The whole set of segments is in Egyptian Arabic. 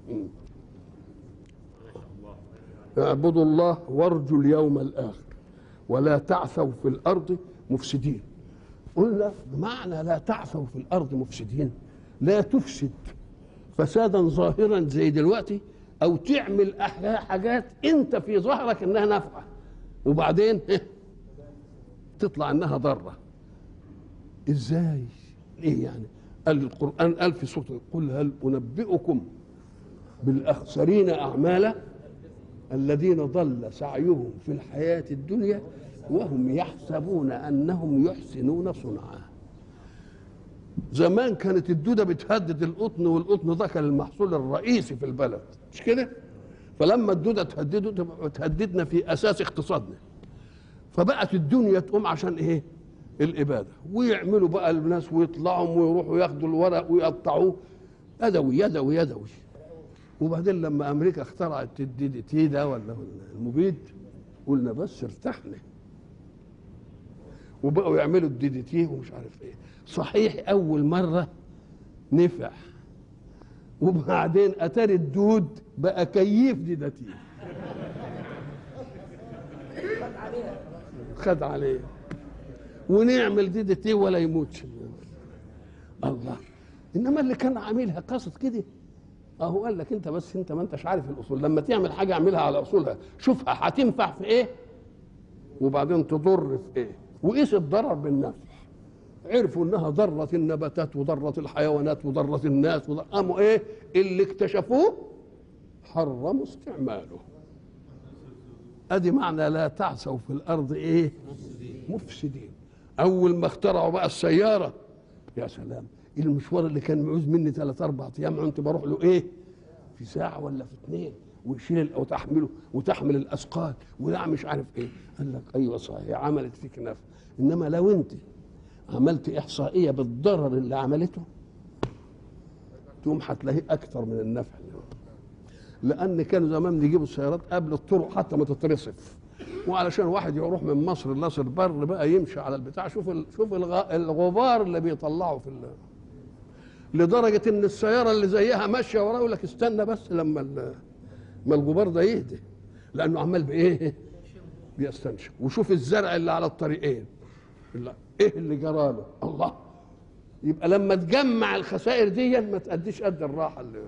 اعبدوا الله وارجوا اليوم الاخر ولا تعثوا في الارض مفسدين قلنا بمعنى لا تعثوا في الارض مفسدين لا تفسد فسادا ظاهرا زي دلوقتي او تعمل أح- حاجات انت في ظهرك انها نافعه وبعدين تطلع انها ضاره ازاي ايه يعني قال القران قال في سوره قل هل انبئكم بالاخسرين اعمالا الذين ضل سعيهم في الحياه الدنيا وهم يحسبون انهم يحسنون صنعا زمان كانت الدوده بتهدد القطن والقطن ده كان المحصول الرئيسي في البلد مش كده فلما الدوده تهدده تبقى تهددنا في اساس اقتصادنا فبقت الدنيا تقوم عشان ايه الاباده ويعملوا بقى الناس ويطلعوا ويروحوا ياخدوا الورق ويقطعوه يدوي يدوي يدوي وبعدين لما امريكا اخترعت الدي دي تي ده ولا المبيد قلنا بس ارتحنا وبقوا يعملوا الدي دي تي ومش عارف ايه صحيح اول مره نفع وبعدين اتاري الدود بقى كيف دي ده تي خد عليه ونعمل دي دي تي ولا يموتش الله انما اللي كان عاملها قصد كده اهو قال لك انت بس انت ما انتش عارف الاصول لما تعمل حاجه اعملها على اصولها شوفها هتنفع في ايه وبعدين تضر في ايه وقيس الضرر بالنفع عرفوا انها ضرت النباتات وضرت الحيوانات وضرت الناس وضر... قاموا ايه اللي اكتشفوه حرموا استعماله ادي معنى لا تعثوا في الارض ايه مفسدين اول ما اخترعوا بقى السياره يا سلام المشوار اللي كان معوز مني ثلاث اربع ايام كنت بروح له ايه في ساعه ولا في اثنين ويشيل ال- وتحمله وتحمل الاثقال ولا مش عارف ايه قال لك ايوه صحيح عملت فيك نفع انما لو انت عملت احصائيه بالضرر اللي عملته تقوم هتلاقيه اكثر من النفع اللي هو. لان كانوا زمان يجيبوا السيارات قبل الطرق حتى ما تترصف وعلشان واحد يروح من مصر لمصر بر بقى يمشي على البتاع شوف ال- شوف الغ- الغبار اللي بيطلعه في ال- لدرجه ان السياره اللي زيها ماشيه وراه يقول لك استنى بس لما ال- ما الغبار ده يهدي لانه عمال بايه بيستنشق وشوف الزرع اللي على الطريقين لا ايه اللي جراله الله يبقى لما تجمع الخسائر دي ما تأديش قد الراحه اللي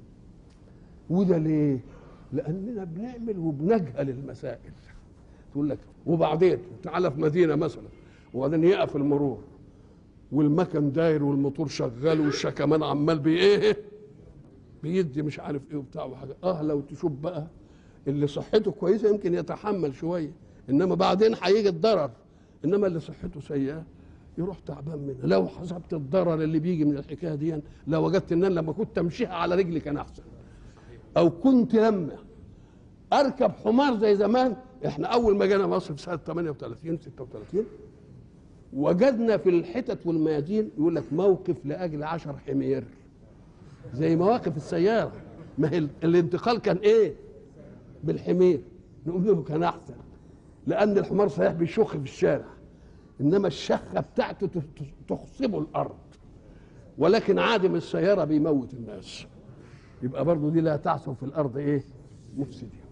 وده ليه لاننا بنعمل وبنجهل المسائل تقول لك وبعدين تعالى في مدينه مثلا وبعدين يقف المرور والمكن داير والموتور شغال والشكمان عمال بايه بيدي مش عارف ايه وبتاع وحاجه اه لو تشوف بقى اللي صحته كويسه يمكن يتحمل شويه انما بعدين هيجي الضرر انما اللي صحته سيئه يروح تعبان منها لو حسبت الضرر اللي بيجي من الحكايه دي لو وجدت ان أنا لما كنت امشيها على رجلي كان احسن او كنت لما اركب حمار زي زمان احنا اول ما جينا مصر في سنه 38 36 وجدنا في الحتت والميادين يقول لك موقف لاجل عشر حمير زي مواقف السياره ما هي ال- الانتقال كان ايه بالحمير نقول له كان احسن لان الحمار صحيح بيشخ في الشارع انما الشخه بتاعته ت- ت- تخصبه الارض ولكن عادم السياره بيموت الناس يبقى برضه دي لا تعثوا في الارض ايه مفسدين